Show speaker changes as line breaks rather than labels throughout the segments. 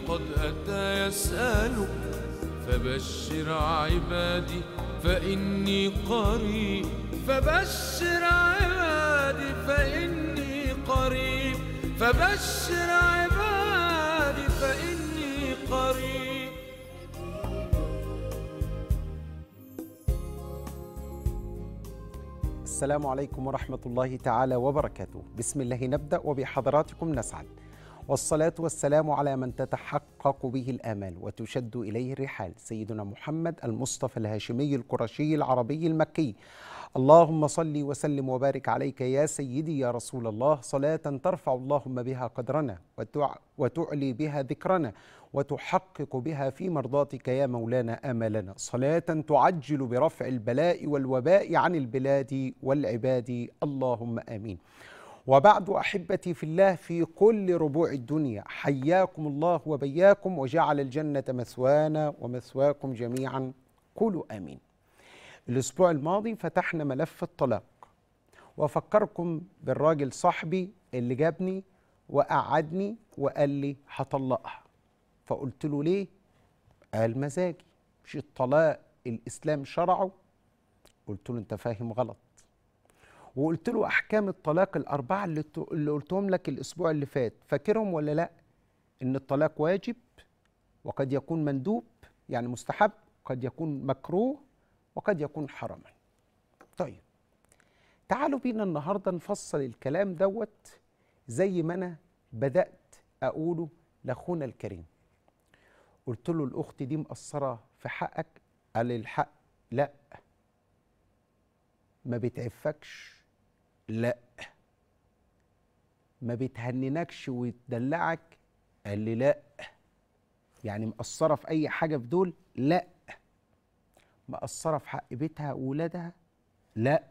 قد أتى يسألك فبشر عبادي فإني قريب فبشر عبادي فإني قريب فبشر عبادي فإني قريب
السلام عليكم ورحمة الله تعالى وبركاته بسم الله نبدأ وبحضراتكم نسعد والصلاة والسلام على من تتحقق به الآمال وتشد إليه الرحال سيدنا محمد المصطفى الهاشمي القرشي العربي المكي اللهم صل وسلم وبارك عليك يا سيدي يا رسول الله صلاة ترفع اللهم بها قدرنا وتع وتعلي بها ذكرنا وتحقق بها في مرضاتك يا مولانا آمالنا صلاة تعجل برفع البلاء والوباء عن البلاد والعباد اللهم آمين وبعد احبتي في الله في كل ربوع الدنيا حياكم الله وبياكم وجعل الجنه مثوانا ومثواكم جميعا قولوا امين. الاسبوع الماضي فتحنا ملف الطلاق وافكركم بالراجل صاحبي اللي جابني وقعدني وقال لي هطلقها فقلت له ليه؟ قال مزاجي مش الطلاق الاسلام شرعه قلت له انت فاهم غلط وقلت له احكام الطلاق الاربعه اللي, اللي قلتهم لك الاسبوع اللي فات فاكرهم ولا لا ان الطلاق واجب وقد يكون مندوب يعني مستحب قد يكون مكروه وقد يكون حراما طيب تعالوا بينا النهارده نفصل الكلام دوت زي ما انا بدات اقوله لاخونا الكريم قلت له الاخت دي مقصره في حقك قال لي الحق لا ما بتعفكش لا ما بتهننكش وتدلعك قال لي لا يعني مقصره في اي حاجه في دول لا مقصره في حق بيتها وولادها لا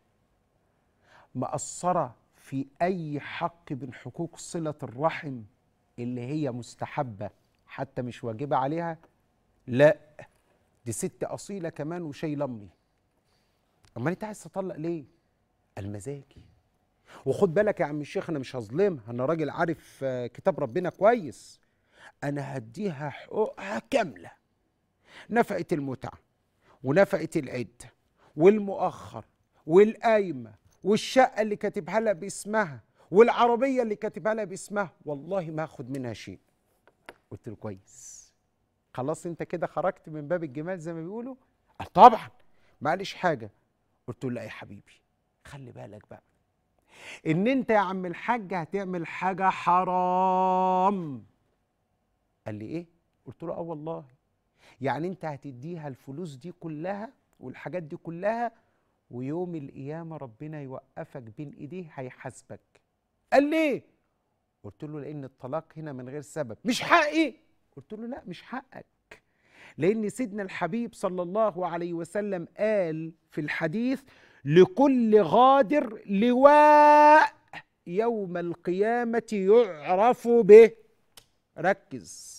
مقصره في اي حق من حقوق صله الرحم اللي هي مستحبه حتى مش واجبه عليها لا دي ست اصيله كمان وشايله امي امال انت عايز تطلق ليه المزاجي وخد بالك يا عم الشيخ انا مش هظلمها انا راجل عارف كتاب ربنا كويس انا هديها حقوقها كامله نفقه المتعه ونفقه العده والمؤخر والقايمه والشقه اللي كاتبها لها باسمها والعربيه اللي كاتبها لها باسمها والله ما هاخد منها شيء قلت له كويس خلاص انت كده خرجت من باب الجمال زي ما بيقولوا قال طبعا معلش حاجه قلت له لا يا حبيبي خلي بالك بقى ان انت يا عم الحاج هتعمل حاجه حرام قال لي ايه قلت له اه والله يعني انت هتديها الفلوس دي كلها والحاجات دي كلها ويوم القيامه ربنا يوقفك بين ايديه هيحاسبك قال لي ايه قلت له لان الطلاق هنا من غير سبب مش حقي قلت له لا مش حقك لأن سيدنا الحبيب صلى الله عليه وسلم قال في الحديث لكل غادر لواء يوم القيامة يعرف به ركز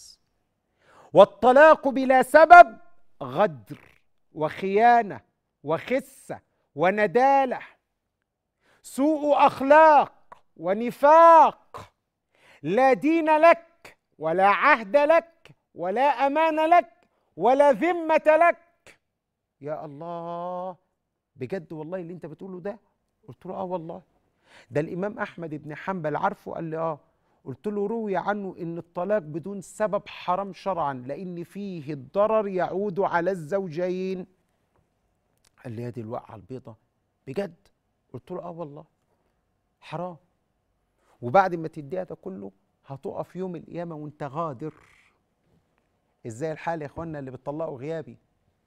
والطلاق بلا سبب غدر وخيانة وخسة وندالة سوء أخلاق ونفاق لا دين لك ولا عهد لك ولا أمان لك ولا ذمة لك يا الله بجد والله اللي انت بتقوله ده قلت له اه والله ده الامام احمد بن حنبل عارفه قال لي اه قلت له روي عنه ان الطلاق بدون سبب حرام شرعا لان فيه الضرر يعود على الزوجين قال لي هذه الوقعه البيضه بجد قلت له اه والله حرام وبعد ما تديها ده كله هتقف يوم القيامه وانت غادر ازاي الحال يا اخوانا اللي بتطلقوا غيابي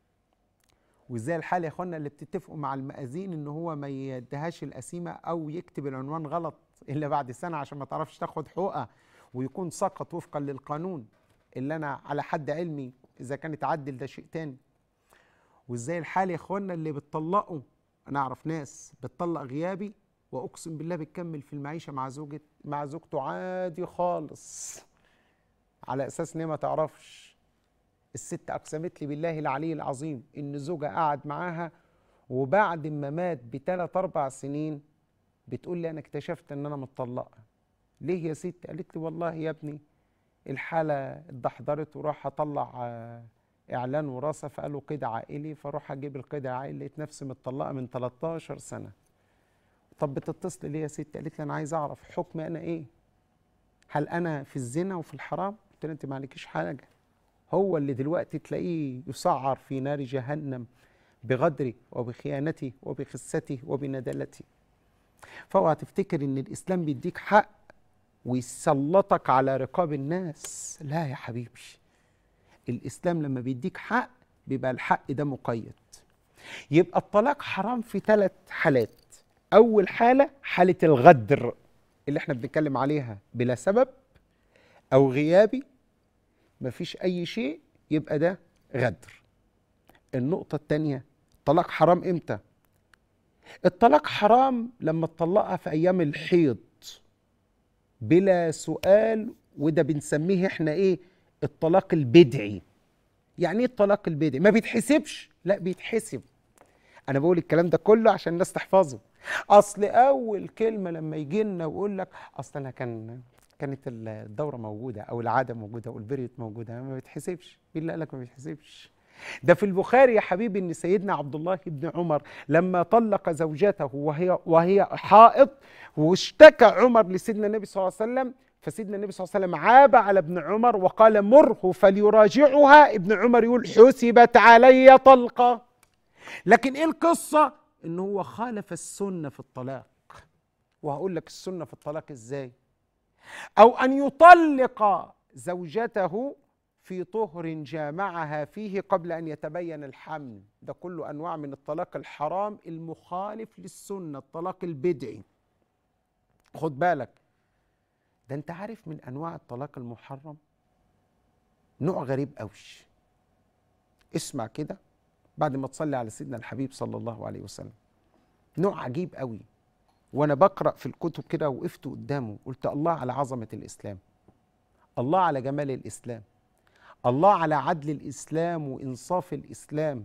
وازاي الحال يا اخوانا اللي بتتفقوا مع المأذين ان هو ما يديهاش القسيمه او يكتب العنوان غلط الا بعد سنه عشان ما تعرفش تاخد حقوقها ويكون سقط وفقا للقانون اللي انا على حد علمي اذا كان اتعدل ده شيء تاني وازاي الحال يا اخوانا اللي بتطلقوا انا اعرف ناس بتطلق غيابي واقسم بالله بتكمل في المعيشه مع زوجة مع زوجته عادي خالص على اساس ان هي ما تعرفش الست اقسمت لي بالله العلي العظيم ان زوجها قعد معاها وبعد ما مات بثلاث اربع سنين بتقول لي انا اكتشفت ان انا متطلقه ليه يا ست قالت لي والله يا ابني الحاله اتدحضرت وراح اطلع آه، اعلان وراثه فقالوا قيد عائلي فاروح اجيب القيد العائلي لقيت نفسي متطلقه من 13 سنه طب بتتصل ليه يا ست قالت لي انا عايز اعرف حكمي انا ايه هل انا في الزنا وفي الحرام قلت لها انت ما عليكيش حاجه هو اللي دلوقتي تلاقيه يسعر في نار جهنم بغدري وبخيانتي وبخستي وبندلتي فاوعى تفتكر ان الاسلام بيديك حق ويسلطك على رقاب الناس لا يا حبيبي الاسلام لما بيديك حق بيبقى الحق ده مقيد يبقى الطلاق حرام في ثلاث حالات اول حاله حاله الغدر اللي احنا بنتكلم عليها بلا سبب او غيابي مفيش اي شيء يبقى ده غدر النقطه الثانيه الطلاق حرام امتى الطلاق حرام لما تطلقها في ايام الحيض بلا سؤال وده بنسميه احنا ايه الطلاق البدعي يعني ايه الطلاق البدعي ما بيتحسبش لا بيتحسب انا بقول الكلام ده كله عشان الناس تحفظه اصل اول كلمه لما يجي لنا ويقول لك اصل انا كان كانت الدوره موجوده او العاده موجوده او البريت موجوده ما بيتحسبش مين اللي قال لك ما بيتحسبش ده في البخاري يا حبيبي ان سيدنا عبد الله بن عمر لما طلق زوجته وهي وهي حائض واشتكى عمر لسيدنا النبي صلى الله عليه وسلم فسيدنا النبي صلى الله عليه وسلم عاب على ابن عمر وقال مره فليراجعها ابن عمر يقول حسبت علي طلقه لكن ايه القصه ان هو خالف السنه في الطلاق وهقول لك السنه في الطلاق ازاي او ان يطلق زوجته في طهر جامعها فيه قبل ان يتبين الحمل ده كله انواع من الطلاق الحرام المخالف للسنه الطلاق البدعي خد بالك ده انت عارف من انواع الطلاق المحرم نوع غريب قوي اسمع كده بعد ما تصلي على سيدنا الحبيب صلى الله عليه وسلم نوع عجيب قوي وانا بقرا في الكتب كده وقفت قدامه قلت الله على عظمه الاسلام الله على جمال الاسلام الله على عدل الاسلام وانصاف الاسلام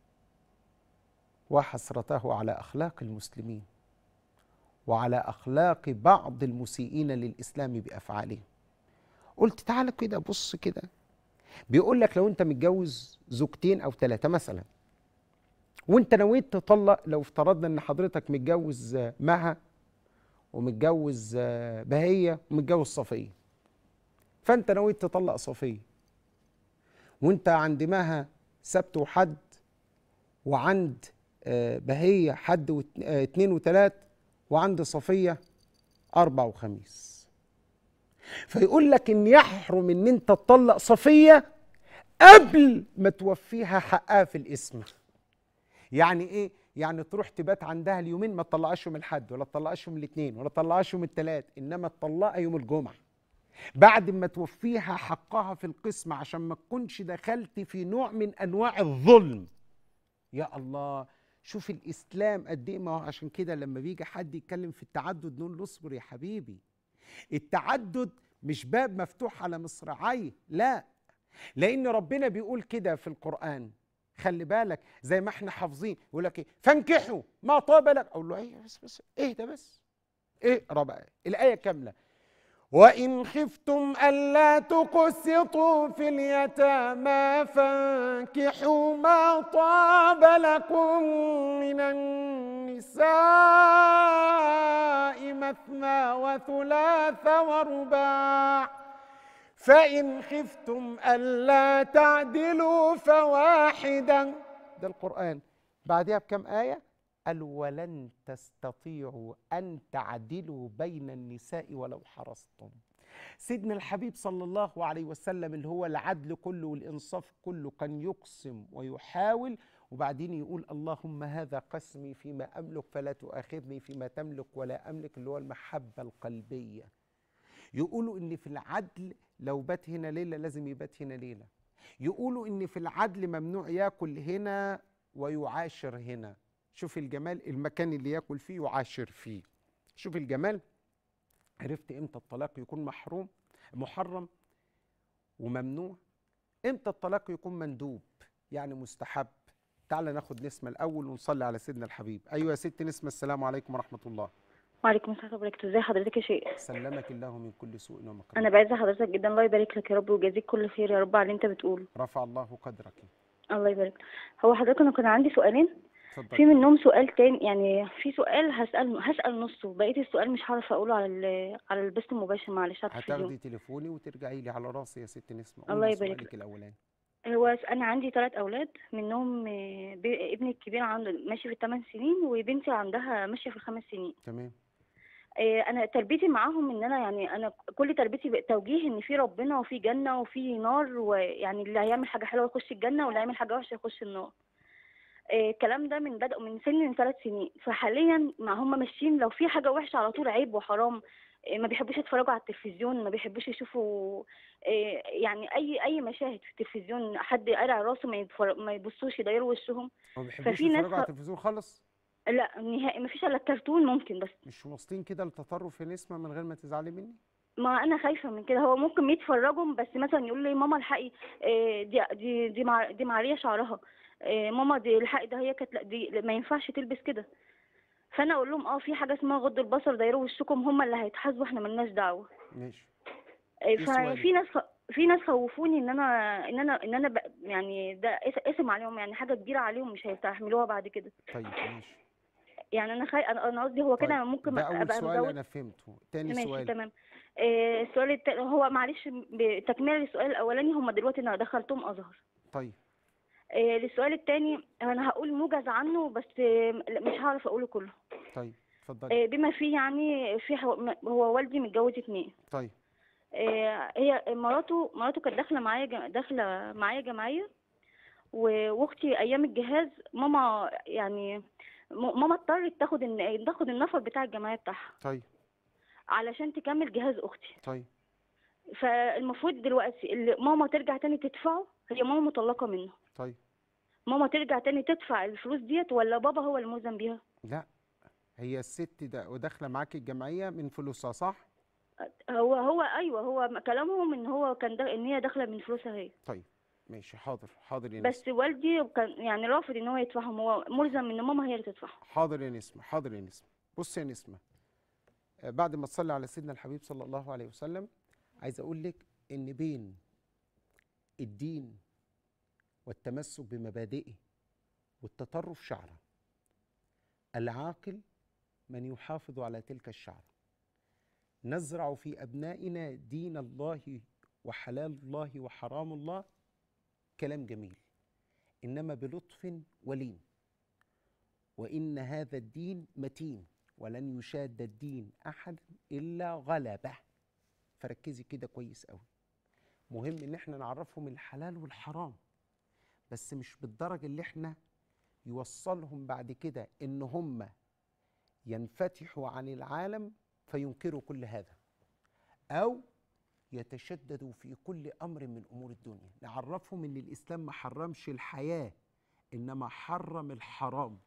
وحسرته على اخلاق المسلمين وعلى اخلاق بعض المسيئين للاسلام بافعالهم قلت تعالى كده بص كده بيقول لك لو انت متجوز زوجتين او ثلاثه مثلا وانت نويت تطلق لو افترضنا ان حضرتك متجوز مها ومتجوز بهيه ومتجوز صفيه فانت نويت تطلق صفيه وانت عند مها سبت وحد وعند بهيه حد واثنين وثلاث وعند صفيه اربع وخميس فيقول لك ان يحرم ان انت تطلق صفيه قبل ما توفيها حقها في الاسم يعني ايه يعني تروح تبات عندها اليومين ما تطلقهاش يوم الحد ولا تطلقهاش يوم الاثنين ولا تطلقهاش يوم الثلاث انما تطلقها يوم الجمعه بعد ما توفيها حقها في القسم عشان ما تكونش دخلت في نوع من انواع الظلم يا الله شوف الاسلام قد ايه ما هو عشان كده لما بيجي حد يتكلم في التعدد نقول له اصبر يا حبيبي التعدد مش باب مفتوح على مصراعيه لا لان ربنا بيقول كده في القران خلي بالك زي ما احنا حافظين يقول لك ايه فانكحوا ما طاب لك اقول له ايه بس بس اهدى بس ايه ربع الايه كامله وإن خفتم ألا تقسطوا في اليتامى فانكحوا ما طاب لكم من النساء مثنى وثلاث ورباع فإن خفتم ألا تعدلوا فواحدا ده القرآن بعدها بكم آية قال ولن تستطيعوا أن تعدلوا بين النساء ولو حرصتم سيدنا الحبيب صلى الله عليه وسلم اللي هو العدل كله والإنصاف كله كان يقسم ويحاول وبعدين يقول اللهم هذا قسمي فيما أملك فلا تؤاخذني فيما تملك ولا أملك اللي هو المحبة القلبية يقولوا إن في العدل لو بات هنا ليلة لازم يبات هنا ليلة يقولوا إن في العدل ممنوع ياكل هنا ويعاشر هنا شوف الجمال المكان اللي ياكل فيه يعاشر فيه شوف الجمال عرفت امتى الطلاق يكون محروم محرم وممنوع امتى الطلاق يكون مندوب يعني مستحب تعال ناخد نسمة الأول ونصلي على سيدنا الحبيب أيوة يا ست نسمة السلام عليكم ورحمة الله
وعليكم السلام ورحمة الله وبركاته ازي حضرتك يا شيخ
سلمك الله من كل سوء ومكروه
انا بعز حضرتك جدا الله يبارك لك يا رب ويجازيك كل خير يا رب على اللي انت بتقوله
رفع الله قدرك
الله يبارك هو حضرتك انا كان عندي سؤالين في
اتفضل
منهم سؤال تاني يعني في سؤال هسأل هسأل نصه بقية السؤال مش هعرف اقوله على ال- على البث المباشر معلش على التلفزيون
هتاخدي تليفوني وترجعي لي على راسي يا ست نسمة
الله
قولي
يبارك
سؤالك الاولاني
هو انا عندي ثلاث اولاد منهم آه، ب- ابني الكبير عنده ماشي في الثمان سنين وبنتي عندها ماشيه في الخمس سنين
تمام
آه، انا تربيتي معاهم ان انا يعني انا كل تربيتي بقى توجيه ان في ربنا وفي جنه وفي نار ويعني اللي هيعمل حاجه حلوه يخش الجنه واللي هيعمل حاجه وحشه يخش النار آه، الكلام ده من بدأ من سن من ثلاث سنين فحاليا ما هم ماشيين لو في حاجه وحشه على طول عيب وحرام آه، ما بيحبوش يتفرجوا على التلفزيون ما بيحبوش يشوفوا آه، يعني اي اي مشاهد في التلفزيون حد قارع راسه ما يتفر- ما يبصوش يديروا وشهم
ما بيحبوش
ففي ناس
يتفرجوا على
ه-
التلفزيون خالص
لا نهائي ما فيش الا الكرتون ممكن بس
مش واصلين كده لتطرف يا نسمة من غير ما تزعلي مني
ما انا خايفه من كده هو ممكن يتفرجوا بس مثلا يقول لي ماما الحقي آه، دي دي دي, مع دي معريه شعرها آه، ماما دي الحقي ده هي كانت لا، دي ما ينفعش تلبس كده فانا اقول لهم اه في حاجه اسمها غض البصر دايروا وشكم هم اللي هيتحاسبوا احنا ملناش دعوه
ماشي
آه،
إيه سؤالك؟
ففي ناس في ناس خوفوني ان انا ان انا ان انا ب- يعني ده اس- اسم عليهم يعني حاجه كبيره عليهم مش هيستحملوها بعد كده
طيب ماشي
يعني انا خي... انا أنا قصدي هو كده
طيب
ممكن
ده اول
ابقى
سؤال
مزود
انا فهمته تاني
ماشي
سؤال
تمام آه، السؤال التاني هو معلش بتكمله للسؤال الاولاني هم دلوقتي انا دخلتهم ازهر
طيب
آه، للسؤال التاني انا هقول موجز عنه بس آه، لا، مش هعرف اقوله كله
طيب اتفضلي
آه، بما فيه يعني في حو... هو والدي متجوز اتنين
طيب
آه، هي مراته مراته كانت داخله معايا جم- داخله معايا جمعيه و- واختي ايام الجهاز ماما يعني م- ماما اضطرت تاخد الن- تاخد النفر بتاع الجمعيه بتاعها
طيب
علشان تكمل جهاز اختي
طيب
فالمفروض دلوقتي اللي ماما ترجع تاني تدفعه هي ماما مطلقة منه
طيب
ماما ترجع تاني تدفع الفلوس ديت ولا بابا هو الملزم بيها
لا هي الست ده وداخله معاكي الجمعيه من فلوسها صح
هو هو ايوه هو كلامهم ان هو كان ده ان هي داخله من فلوسها هي
طيب ماشي حاضر حاضر يا نسمة
بس والدي كان يعني رافض ان هو يدفعهم هو ملزم ان ماما هي اللي تدفعهم
حاضر يا نسمة حاضر يا نسمة بص يا نسمة آه، بعد ما تصلي على سيدنا الحبيب صلى الله عليه وسلم عايز اقول لك ان بين الدين والتمسك بمبادئه والتطرف شعرة العاقل من يحافظ على تلك الشعرة نزرع في أبنائنا دين الله وحلال الله وحرام الله كلام جميل إنما بلطف ولين وإن هذا الدين متين ولن يشاد الدين أحد إلا غلبه فركزي كده كويس قوي مهم إن احنا نعرفهم الحلال والحرام بس مش بالدرجة اللي احنا يوصلهم بعد كده إن هم ينفتحوا عن العالم فينكروا كل هذا أو يتشددوا في كل أمر من أمور الدنيا نعرفهم إن الإسلام ما حرمش الحياة إنما حرم الحرام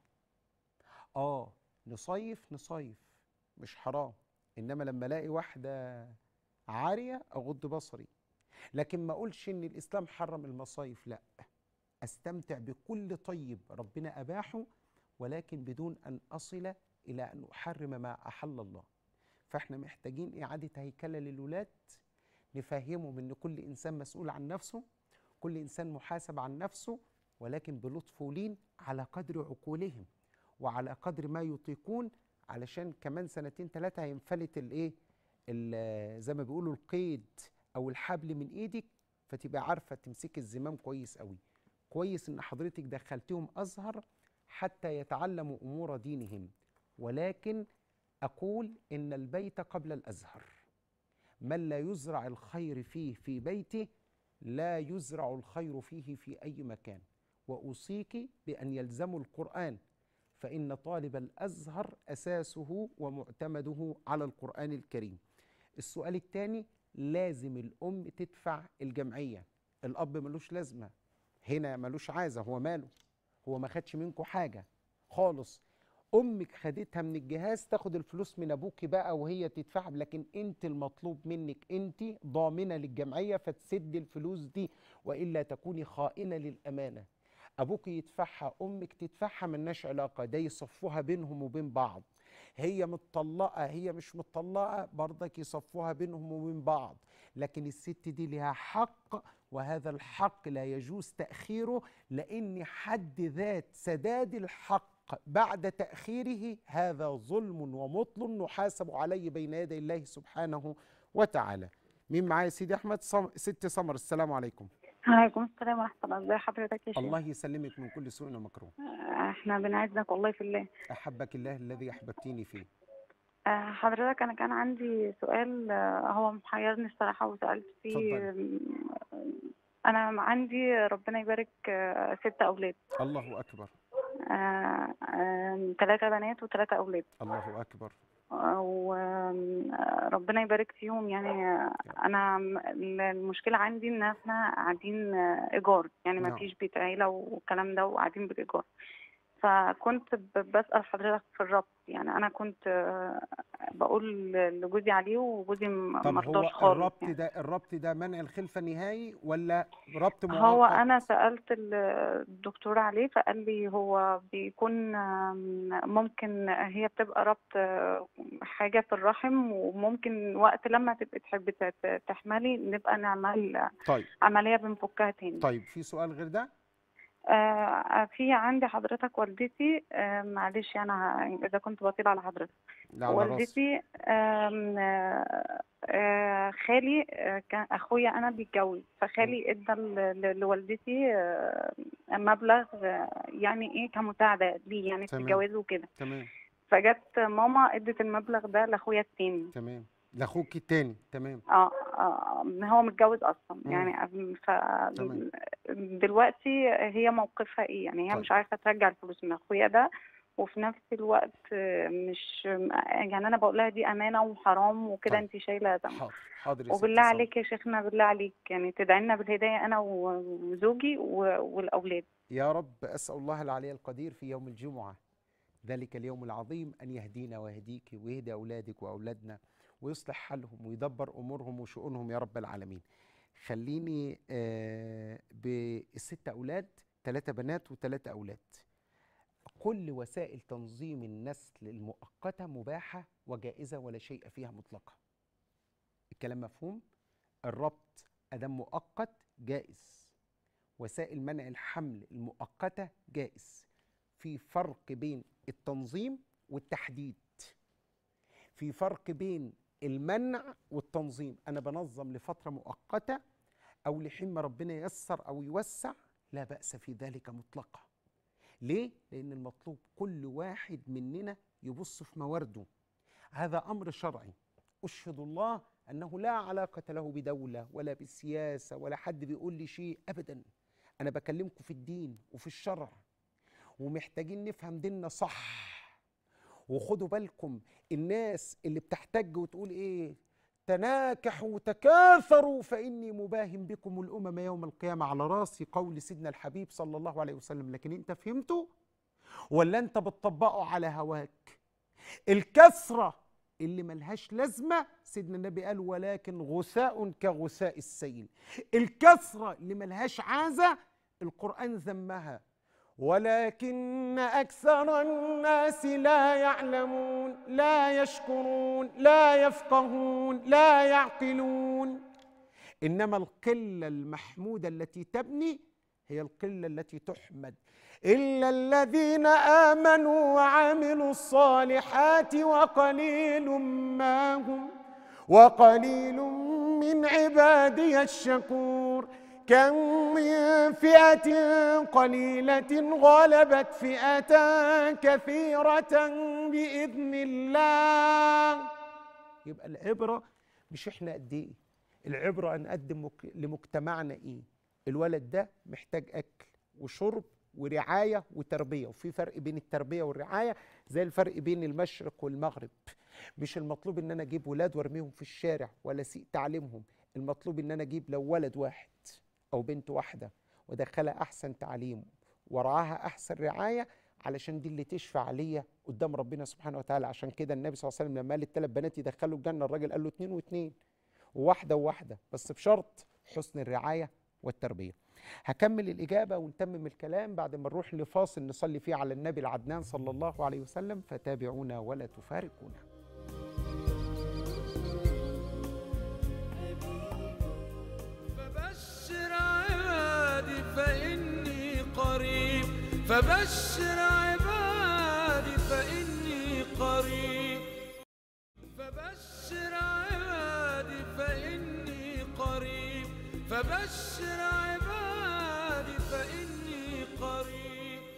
اه نصيف نصيف مش حرام انما لما الاقي واحده عاريه اغض بصري لكن ما اقولش ان الاسلام حرم المصايف لا استمتع بكل طيب ربنا اباحه ولكن بدون ان اصل الى ان احرم ما احل الله فاحنا محتاجين اعاده هيكله للولاد نفهمهم ان كل انسان مسؤول عن نفسه كل انسان محاسب عن نفسه ولكن بلطف ولين على قدر عقولهم وعلى قدر ما يطيقون علشان كمان سنتين ثلاثه هينفلت الايه ال- زي ما بيقولوا القيد او الحبل من ايدك فتبقى عارفه تمسك الزمام كويس قوي كويس ان حضرتك دخلتهم ازهر حتى يتعلموا امور دينهم ولكن اقول ان البيت قبل الازهر من لا يزرع الخير فيه في بيته لا يزرع الخير فيه في اي مكان واوصيك بان يلزموا القران فإن طالب الأزهر أساسه ومعتمده على القرآن الكريم السؤال الثاني لازم الأم تدفع الجمعية الأب ملوش لازمة هنا ملوش عازة هو ماله هو ما خدش منكم حاجة خالص أمك خدتها من الجهاز تاخد الفلوس من أبوك بقى وهي تدفعها لكن أنت المطلوب منك أنت ضامنة للجمعية فتسد الفلوس دي وإلا تكوني خائنة للأمانة ابوك يدفعها امك تدفعها ملناش علاقه ده يصفوها بينهم وبين بعض هي متطلقه هي مش متطلقه برضك يصفوها بينهم وبين بعض لكن الست دي لها حق وهذا الحق لا يجوز تاخيره لان حد ذات سداد الحق بعد تاخيره هذا ظلم ومطل نحاسب عليه بين يدي الله سبحانه وتعالى مين معايا يا سيدي احمد صم... ست سمر السلام عليكم
عليكم السلام ورحمة الله ازي حضرتك يا شيخ
الله يسلمك من كل سوء ومكروه
آه، احنا بنعزك والله في الله
احبك الله الذي احببتني فيه
آه، حضرتك انا كان عندي سؤال آه، هو محيرني الصراحة وسألت فيه
اتفضلي.
آم، انا عندي ربنا يبارك آه، ست اولاد
الله اكبر
ثلاثة بنات وثلاثة اولاد
الله اكبر
وربنا يبارك فيهم يعني آه، انا م- المشكلة عندي ان احنا قاعدين آه، ايجار يعني ما
نعم.
فيش بيت عيلة والكلام ده وقاعدين بالايجار فكنت ب- بسأل حضرتك في الربط يعني انا كنت آه، بقول لجوزي عليه وجوزي م-
طب
مرضاش
هو
خالص
الربط
يعني.
ده الربط ده منع الخلفه نهائي ولا ربط مؤقت
هو انا سألت ال- الدكتور عليه فقال لي هو بيكون آم، ممكن هي بتبقى ربط آه، حاجة في الرحم وممكن وقت لما تبقي تحبي ت- تحملي نبقى نعمل
طيب
عملية بنفكها تاني
طيب في سؤال غير ده
آه في عندي حضرتك والدتي آه معلش انا اذا كنت بطيل على حضرتك
لا على راسي
والدتي آم، آه آه خالي آه كان اخويا انا بيتجوز فخالي ادى ل- ل- لوالدتي آه مبلغ آه يعني ايه كمساعده ليه يعني في
تمام.
الجواز وكده
تمام
فجت ماما ادت المبلغ ده لاخويا التاني
تمام لاخوك التاني تمام
اه, آه هو متجوز اصلا
مم.
يعني أم- ف
تمام.
دلوقتي هي موقفها ايه يعني هي
طيب.
مش عارفه ترجع الفلوس من اخويا ده وفي نفس الوقت آه، مش يعني انا بقول لها دي امانه وحرام وكده
طيب.
انت شايله ذنب
حاضر حاضر يا ست
وبالله
سمر.
عليك يا شيخنا بالله عليك يعني تدعي لنا بالهدايه انا و- وزوجي و- والاولاد
يا رب أسأل الله العلي القدير في يوم الجمعة ذلك اليوم العظيم أن يهدينا ويهديك ويهدي أولادك وأولادنا ويصلح حالهم ويدبر أمورهم وشؤونهم يا رب العالمين خليني آه، بالست أولاد ثلاثة بنات وثلاثة أولاد كل وسائل تنظيم النسل المؤقتة مباحة وجائزة ولا شيء فيها مطلقة الكلام مفهوم الربط أدام مؤقت جائز وسائل منع الحمل المؤقتة جائز في فرق بين التنظيم والتحديد في فرق بين المنع والتنظيم أنا بنظم لفترة مؤقتة أو لحين ما ربنا ييسر أو يوسع لا بأس في ذلك مطلقا ليه؟ لأن المطلوب كل واحد مننا يبص في موارده هذا أمر شرعي أشهد الله أنه لا علاقة له بدولة ولا بالسياسة ولا حد بيقول لي شيء أبدا أنا بكلمكم في الدين وفي الشرع ومحتاجين نفهم ديننا صح وخدوا بالكم الناس اللي بتحتج وتقول ايه تناكحوا وتكاثروا فاني مباهم بكم الامم يوم القيامه على راسي قول سيدنا الحبيب صلى الله عليه وسلم لكن انت فهمته ولا انت بتطبقه على هواك الكثره اللي ملهاش لازمه سيدنا النبي قال ولكن غثاء كغثاء السيل الكثره اللي ملهاش عازه القران ذمها ولكن أكثر الناس لا يعلمون لا يشكرون لا يفقهون لا يعقلون إنما القلة المحمودة التي تبني هي القلة التي تحمد إلا الذين آمنوا وعملوا الصالحات وقليل ما هم وقليل من عبادي الشكور كم من فئة قليلة غلبت فئة كثيرة بإذن الله يبقى العبرة مش احنا قد ايه العبرة أن نقدم مك- لمجتمعنا ايه الولد ده محتاج أكل وشرب ورعاية وتربية وفي فرق بين التربية والرعاية زي الفرق بين المشرق والمغرب مش المطلوب ان انا اجيب ولاد وارميهم في الشارع ولا اسيء تعليمهم المطلوب ان انا اجيب لو ولد واحد او بنت واحده وادخلها احسن تعليم وارعاها احسن رعايه علشان دي اللي تشفع ليا قدام ربنا سبحانه وتعالى عشان كده النبي صلى الله عليه وسلم لما قال الثلاث بنات يدخلوا الجنه الراجل قال له اتنين واتنين وواحده وواحده بس بشرط حسن الرعايه والتربيه هكمل الاجابه ونتمم الكلام بعد ما نروح لفاصل نصلي فيه على النبي العدنان صلى الله عليه وسلم فتابعونا ولا تفارقونا
فبشر عبادي فإني قريب فبشر عبادي فإني قريب فبشر عبادي فإني قريب فبشر عبادي فإني قريب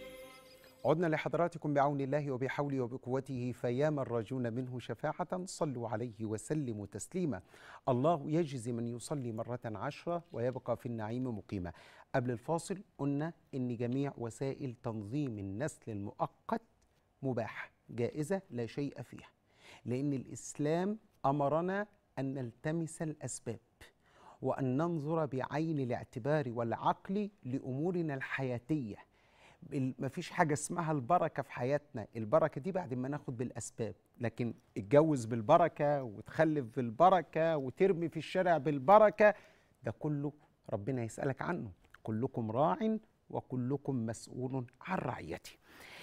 عدنا لحضراتكم بعون الله وبحوله وبقوته فيا من راجون منه شفاعة صلوا عليه وسلموا تسليما الله يجزي من يصلي مرة عشرة ويبقى في النعيم مقيما قبل الفاصل قلنا إن جميع وسائل تنظيم النسل المؤقت مباحة جائزة لا شيء فيها لأن الإسلام أمرنا أن نلتمس الأسباب وأن ننظر بعين الاعتبار والعقل لأمورنا الحياتية ال- مفيش حاجة اسمها البركة في حياتنا البركة دي بعد ما ناخد بالأسباب لكن اتجوز بالبركة وتخلف بالبركة وترمي في الشارع بالبركة ده كله ربنا يسألك عنه كلكم راع وكلكم مسؤول عن رعيته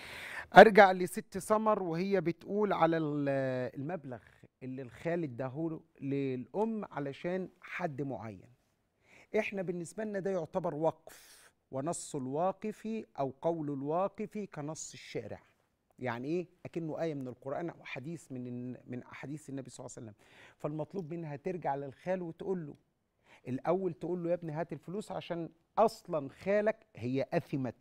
ارجع لست سمر وهي بتقول على ال- المبلغ اللي الخالد اداهوله للام علشان حد معين احنا بالنسبه لنا ده يعتبر وقف ونص الواقف او قول الواقف كنص الشارع يعني ايه اكنه ايه من القران او حديث من الن- من احاديث النبي صلى الله عليه وسلم فالمطلوب منها ترجع للخال وتقول له الاول تقول له يا ابني هات الفلوس عشان اصلا خالك هي اثمت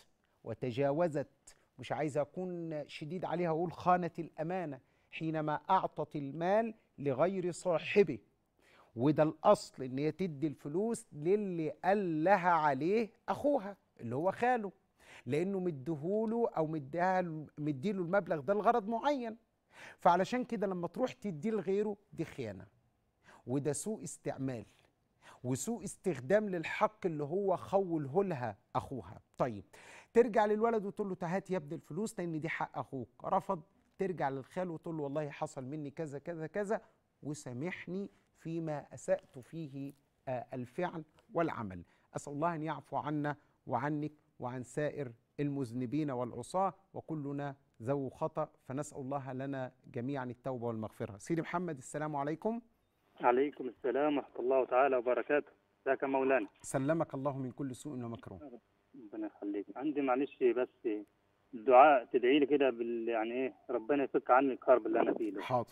وتجاوزت مش عايز اكون شديد عليها اقول خانت الامانه حينما اعطت المال لغير صاحبه وده الاصل ان هي تدي الفلوس للي قال لها عليه اخوها اللي هو خاله لانه مديهوله او مديها مديله المبلغ ده لغرض معين فعلشان كده لما تروح تديه لغيره دي خيانه وده سوء استعمال وسوء استخدام للحق اللي هو خوله لها اخوها طيب ترجع للولد وتقول له هات يا ابني الفلوس لان دي حق اخوك رفض ترجع للخال وتقول له والله حصل مني كذا كذا كذا وسامحني فيما اسات فيه آه، الفعل والعمل اسال الله ان يعفو عنا وعنك وعن سائر المذنبين والعصاه وكلنا ذو خطا فنسال الله لنا جميعا التوبه والمغفره سيدي محمد السلام عليكم
عليكم السلام ورحمة الله تعالى وبركاته ازيك يا مولانا
سلمك الله من كل سوء ومكروه
ربنا يخليك عندي معلش بس الدعاء تدعي لي كده بال يعني ايه ربنا يفك عني الكرب اللي انا فيه ده
حاضر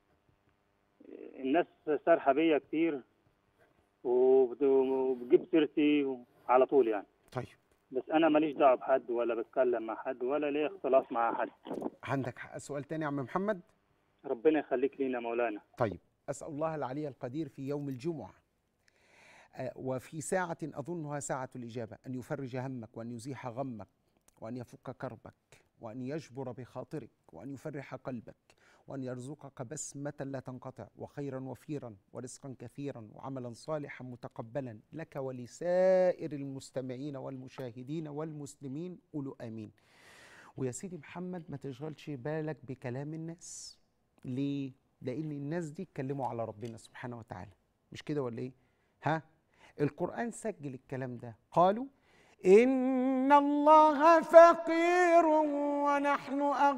الناس سارحة بيا كتير وبت- وبتجيب سيرتي على طول يعني
طيب
بس انا ماليش دعوة بحد ولا بتكلم مع حد ولا ليه اختلاط مع حد
عندك حق سؤال تاني يا عم محمد
ربنا يخليك لينا مولانا
طيب أسأل الله العلي القدير في يوم الجمعة آه، وفي ساعة أظنها ساعة الإجابة أن يفرج همك وأن يزيح غمك وأن يفك كربك وأن يجبر بخاطرك وأن يفرح قلبك وأن يرزقك بسمة لا تنقطع وخيرا وفيرا ورزقا كثيرا وعملا صالحا متقبلا لك ولسائر المستمعين والمشاهدين والمسلمين قولوا آمين ويا سيدي محمد ما تشغلش بالك بكلام الناس ليه؟ لأن الناس دي اتكلموا على ربنا سبحانه وتعالى مش كده ولا إيه؟ ها؟ القرآن سجل الكلام ده قالوا إن الله فقير ونحن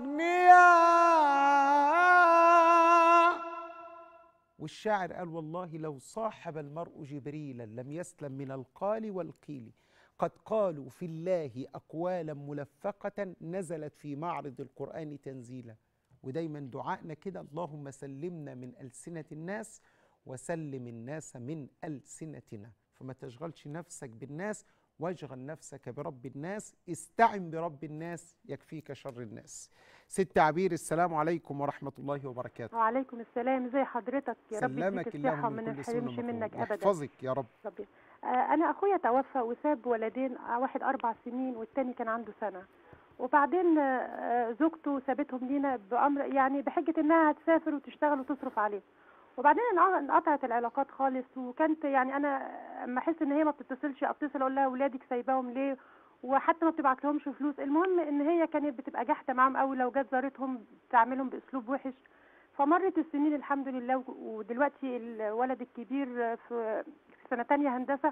أغنياء والشاعر قال والله لو صاحب المرء جبريلا لم يسلم من القال والقيل قد قالوا في الله أقوالا ملفقة نزلت في معرض القرآن تنزيلا ودايما دعائنا كده اللهم سلمنا من ألسنة الناس وسلم الناس من ألسنتنا فما تشغلش نفسك بالناس واشغل نفسك برب الناس استعن برب الناس يكفيك شر الناس ست عبير السلام عليكم ورحمة الله وبركاته
وعليكم السلام ازي حضرتك يا رب
سلمك
يديك
الله
الصحة
من
وما
كل سوء
نحرمش منك
ومكروه
ابدا
يحفظك يا رب
ربي آه، انا اخويا توفى وساب ولدين آه، واحد اربع سنين والتاني كان عنده سنة وبعدين آه، آه، زوجته سابتهم لينا بامر يعني بحجة انها هتسافر وتشتغل وتصرف عليه وبعدين انع- انقطعت العلاقات خالص وكانت يعني انا اما احس ان هي ما بتتصلش اتصل اقول لها ولادك سايباهم ليه وحتى ما بتبعت لهمش فلوس المهم ان هي كانت بتبقى جاحده معاهم قوي لو جت زارتهم تعملهم باسلوب وحش فمرت السنين الحمد لله و- ودلوقتي الولد الكبير في في سنه تانية هندسه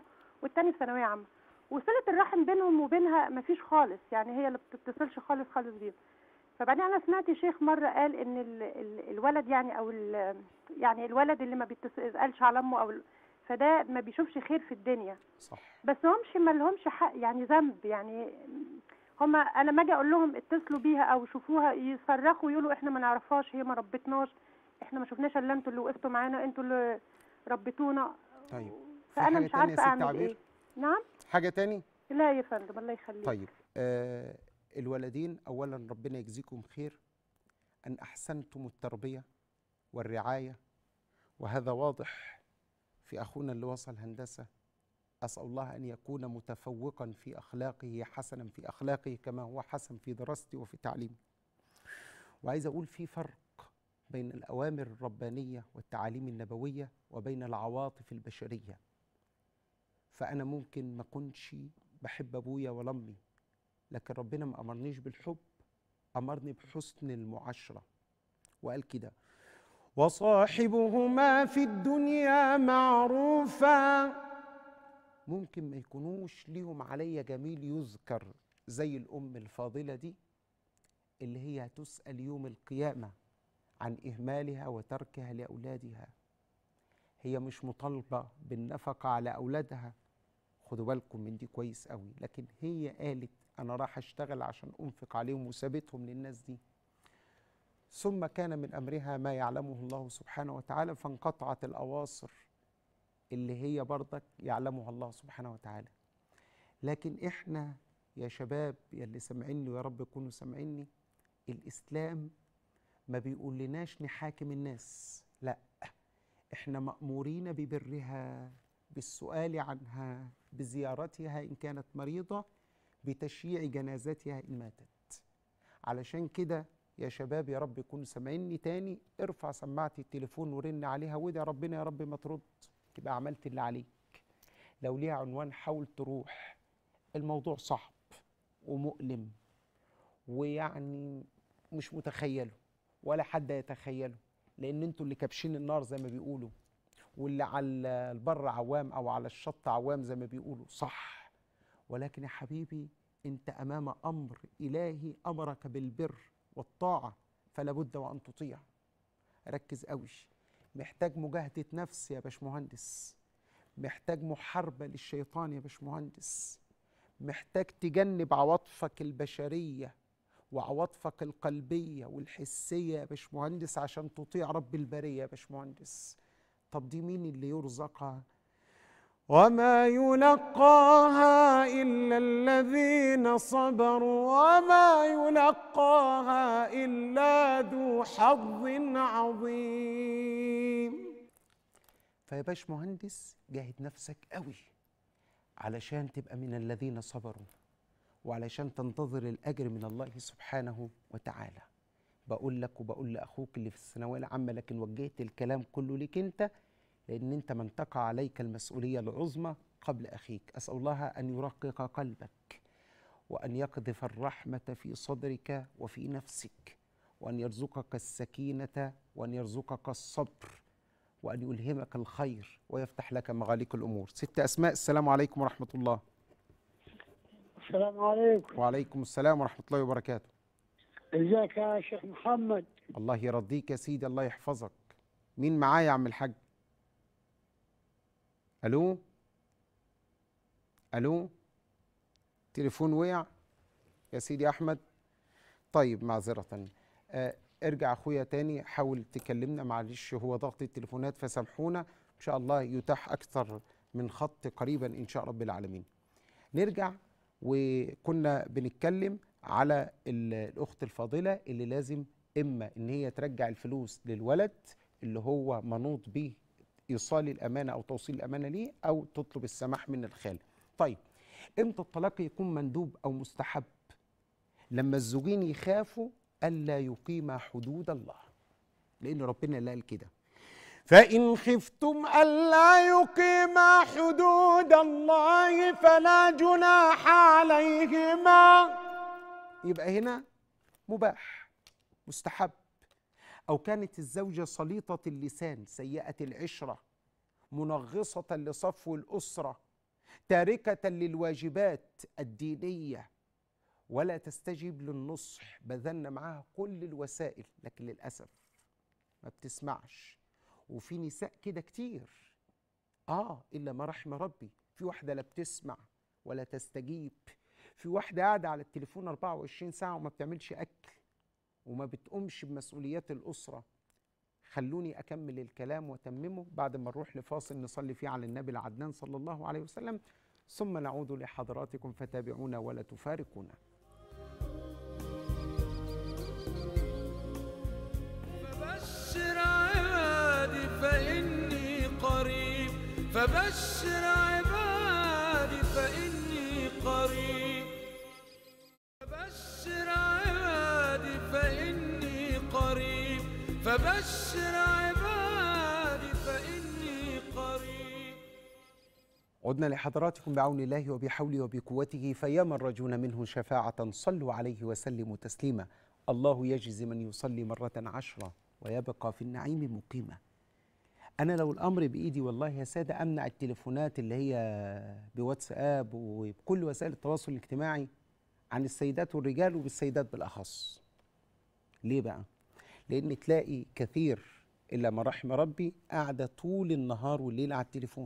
والتاني في ثانويه عامه وصله الرحم بينهم وبينها مفيش خالص يعني هي اللي بتتصلش خالص خالص بيهم فبعدين انا سمعت شيخ مره قال ان ال ال الولد يعني او ال يعني الولد اللي ما بيتسالش على امه او ال- فده ما بيشوفش خير في الدنيا
صح
بس همش ما لهمش حق يعني ذنب يعني هما انا ما اجي اقول لهم اتصلوا بيها او شوفوها يصرخوا يقولوا احنا ما نعرفهاش هي ما ربتناش احنا ما شفناش الا انتوا اللي وقفتوا معانا انتوا اللي ربيتونا
طيب في
فانا
حاجة
مش
تانية يا
عارفه
ست
اعمل
عبير؟
ايه نعم
حاجه تاني
لا يا فندم الله يخليك
طيب آه الولدين اولا ربنا يجزيكم خير ان احسنتم التربيه والرعايه وهذا واضح في اخونا اللي وصل هندسه اسال الله ان يكون متفوقا في اخلاقه حسنا في اخلاقه كما هو حسن في دراسته وفي تعليمه وعايز اقول في فرق بين الاوامر الربانيه والتعاليم النبويه وبين العواطف البشريه فانا ممكن ما اكونش بحب ابويا ولا امي لكن ربنا ما امرنيش بالحب امرني بحسن المعاشره وقال كده وصاحبهما في الدنيا معروفا ممكن ما يكونوش ليهم عليا جميل يذكر زي الام الفاضله دي اللي هي هتسال يوم القيامه عن اهمالها وتركها لاولادها هي مش مطالبه بالنفقه على اولادها خدوا بالكم من دي كويس قوي لكن هي قالت انا راح اشتغل عشان انفق عليهم وسابتهم للناس دي ثم كان من امرها ما يعلمه الله سبحانه وتعالى فانقطعت الاواصر اللي هي برضك يعلمها الله سبحانه وتعالى لكن احنا يا شباب يا اللي سامعيني ويا رب يكونوا سامعيني الاسلام ما بيقول لناش نحاكم الناس لا احنا مامورين ببرها بالسؤال عنها بزيارتها ان كانت مريضه بتشييع جنازتها ان ماتت علشان كده يا شباب يا رب يكونوا سامعيني تاني ارفع سماعه التليفون ورن عليها وادعي ربنا يا رب ما ترد تبقى عملت اللي عليك لو ليها عنوان حاول تروح الموضوع صعب ومؤلم ويعني مش متخيله ولا حد يتخيله لان انتوا اللي كابشين النار زي ما بيقولوا واللي على البر عوام او على الشط عوام زي ما بيقولوا صح ولكن يا حبيبي انت امام امر الهي امرك بالبر والطاعه فلا بد وان تطيع ركز قوي محتاج مجاهده نفس يا باشمهندس محتاج محاربه للشيطان يا باشمهندس محتاج تجنب عواطفك البشريه وعواطفك القلبيه والحسيه يا باشمهندس عشان تطيع رب البريه يا باشمهندس طب دي مين اللي يرزقها وما يلقاها إلا الذين صبروا وما يلقاها إلا ذو حظ عظيم فيا باش مهندس جاهد نفسك قوي علشان تبقى من الذين صبروا وعلشان تنتظر الأجر من الله سبحانه وتعالى بقول لك وبقول لأخوك اللي في الثانوية العامة لكن وجهت الكلام كله ليك أنت لأن أنت من تقع عليك المسؤولية العظمى قبل أخيك أسأل الله أن يرقق قلبك وأن يقذف الرحمة في صدرك وفي نفسك وأن يرزقك السكينة وأن يرزقك الصبر وأن يلهمك الخير ويفتح لك مغاليق الأمور ست أسماء السلام عليكم ورحمة الله
السلام عليكم
وعليكم السلام ورحمة الله وبركاته
ازيك يا شيخ محمد
الله يرضيك يا سيدي الله يحفظك مين معايا يا عم الحاج الو الو تليفون وقع يا سيدي احمد طيب معذره آه ارجع اخويا تاني حاول تكلمنا معلش هو ضغط التليفونات فسامحونا ان شاء الله يتاح اكثر من خط قريبا ان شاء رب العالمين نرجع وكنا بنتكلم على ال- الاخت الفاضله اللي لازم اما ان هي ترجع الفلوس للولد اللي هو منوط به ايصال الامانه او توصيل الامانه ليه او تطلب السماح من الخال طيب امتى الطلاق يكون مندوب او مستحب لما الزوجين يخافوا الا يقيما حدود الله لان ربنا اللي قال كده فإن خفتم ألا يقيما حدود الله فلا جناح عليهما يبقى هنا مباح مستحب أو كانت الزوجة سليطة اللسان سيئة العشرة منغصة لصفو الأسرة تاركة للواجبات الدينية ولا تستجيب للنصح بذلنا معاها كل الوسائل لكن للأسف ما بتسمعش وفي نساء كده كتير آه إلا ما رحم ربي في واحدة لا بتسمع ولا تستجيب في واحدة قاعدة على التليفون 24 ساعة وما بتعملش أكل وما بتقومش بمسؤوليات الأسرة خلوني أكمل الكلام وأتممه بعد ما نروح لفاصل نصلي فيه على النبي العدنان صلى الله عليه وسلم ثم نعود لحضراتكم فتابعونا ولا تفارقونا
فبشر عبادي فإني قريب فبشر عبادي فإني قريب فبشر عبادي فإني قريب فبشر عبادي فإني قريب
عدنا لحضراتكم بعون الله وبحوله وبقوته فيا من رجون منه شفاعة صلوا عليه وسلموا تسليما الله يجزي من يصلي مرة عشرة ويبقى في النعيم مقيما أنا لو الأمر بإيدي والله يا سادة أمنع التليفونات اللي هي بواتساب وبكل وسائل التواصل الاجتماعي عن السيدات والرجال وبالسيدات بالأخص ليه بقى؟ لأن تلاقي كثير إلا ما رحم ربي قاعدة طول النهار والليل على التليفون